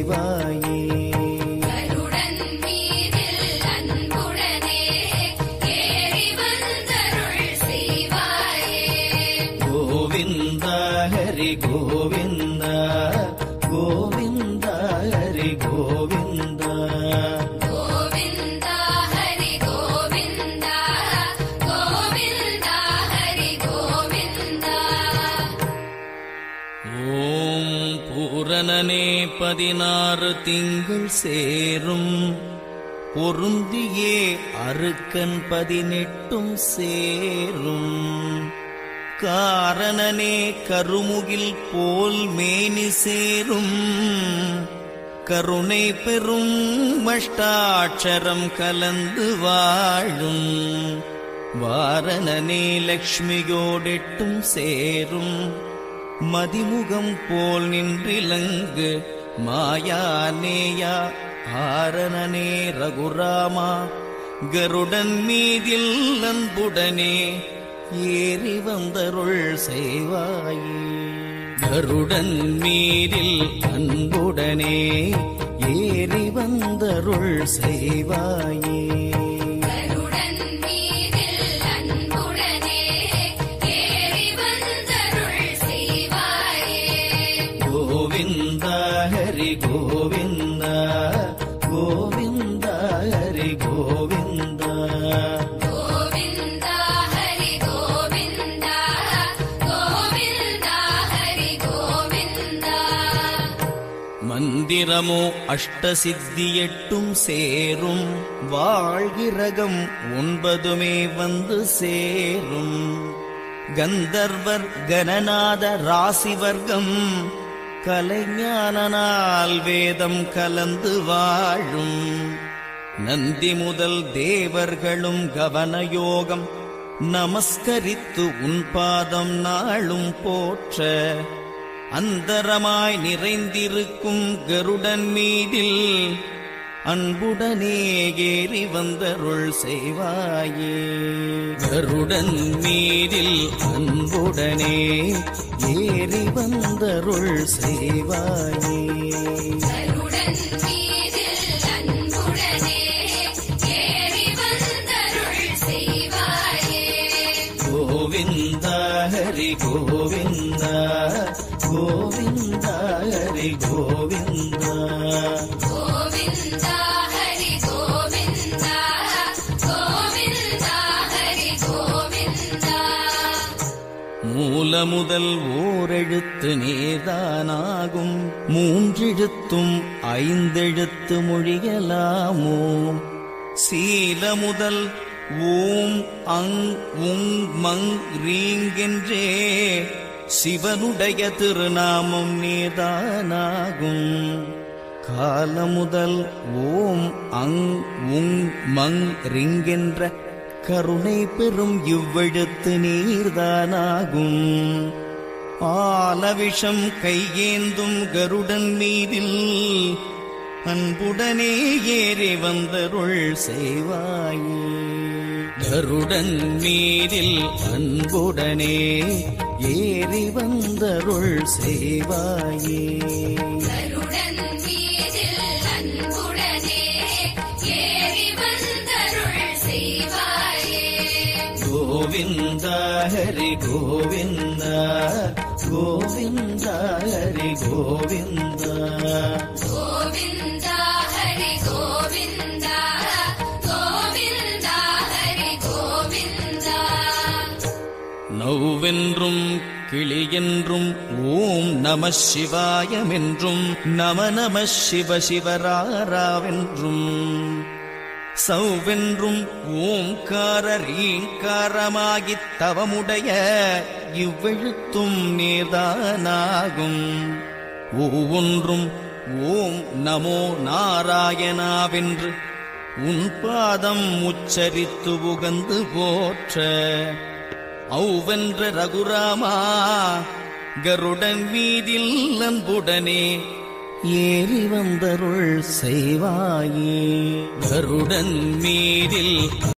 செய்வாயே கருடன் மீதில் அன்புடனே ஏறி வந்தருள் செய்வாயே கோவிந்தா ஹரி கோவிந்தா கோவிந்தா ஹரி கோவிந்தா கோவிந்தா ஹரி கோவிந்தா கோவிந்தா ஹரி கோவிந்தா ஓம் பூரணனே பதினாறு திங்கள் சேரும் பொருந்தியே அருக்கன் பதினெட்டும் சேரும் காரணனே கருமுகில் போல் மேனி சேரும் கருணை பெரும் மஷ்டாட்சரம் கலந்து வாழும் வாரணனே லக்ஷ்மியோடெட்டும் சேரும் மதிமுகம் போல் நின்றிலங்கு மாயானேயா ஆரணனே ரகுராமா கருடன் மீதில் அன்புடனே ஏறி வந்தருள் செய்வாயே கருடன் மீதில் அன்புடனே ஏறி வந்தருள் செய்வாயே கருடன் மீதில் அன்புடனே ஏறி வந்தருள் செய்வாயே கோவிந்தா ஹரி கோவிந்தா கோவிந்தா ஹரி கோவிந்தா கோவிந்தா ஹரி கோவிந்தா கோவிந்தா ஹரி கோவிந்தா மந்திரமோ அஷ்டசித்தி எட்டும் சேரும் வாழ்கிரகம் ஒன்பதுமே வந்து சேரும் கந்தர்வர் கணநாத ராசி வர்க்கம் கலைஞானனால் வேதம் கலந்து வாழும் நந்தி முதல் தேவர்களும் கவனயோகம் நமஸ்கரித்து உன் பாதம் நாளும் போற்ற அந்தரமாய் நிறைந்திருக்கும் கருடன் மீதில் அன்புடனே ஏறி வந்தருள் செய்வாயே கருடன் மீதில் அன்புடனே ஏறி வந்தருள் செய்வாயே கருடன் மீதில் அன்புடனே ஏறி வந்தருள் செய்வாயே கோவிந்தா ஹரி கோவிந்தா கோவிந்தா ஹரி கோவிந்தா கோவிந்தா ஹரி கோவிந்தா கோவிந்தா ஹரி கோவிந்தா மூல முதல் ஓரெழுத்து நேதானாகும் மூன்றெழுத்தும் ஐந்தெழுத்து மொழியலாமோ சீல முதல் ஓம் அங் உங் மங் ரீங்கென்றே சிவனுடைய திருநாமம் நேதானாகும் கால முதல் ஓம் அங் உங் மங் ரிங்கென்ற கருணை பெறும் இவ்வெழுத்து நீர்தானாகும் ஆலவிஷம் கையேந்தும் கருடன் மீதில் அன்புடனே ஏறி வந்தருள் செய்வாயே கருடன் மீதில் அன்புடனே ஏறி வந்தருள் செய்வாயே கருடன் மீதில் அன்புடனே ஏறி வந்தருள் செய்வாயே கோவிந்தா ஹரி கோவிந்தா கோவிந்தா ஹரி கோவிந்தா கோவிந்தா ஹரி கோவிந்தா கோவிந்தா ஹரி கோவிந்தா நௌவென்றும் கிளியென்றும் ஓம் நம சிவாயமென்றும் நம நம சிவ சிவராராவென்றும் சௌவென்றும் ஓம்கார ரீங்காரமாகித் தவமுடைய இவ்வெழுத்தும் நேர்தானாகும் ஒவ்வொன்றும் ஓம் நமோ நாராயணாவென்று உன் பாதம் உச்சரித்து உகந்து போற்ற ஔவென்ற ரகுராமா கருடன் மீதில் அன்புடனே ஏறி வந்தருள் செய்வாயே கருடன் மீதில்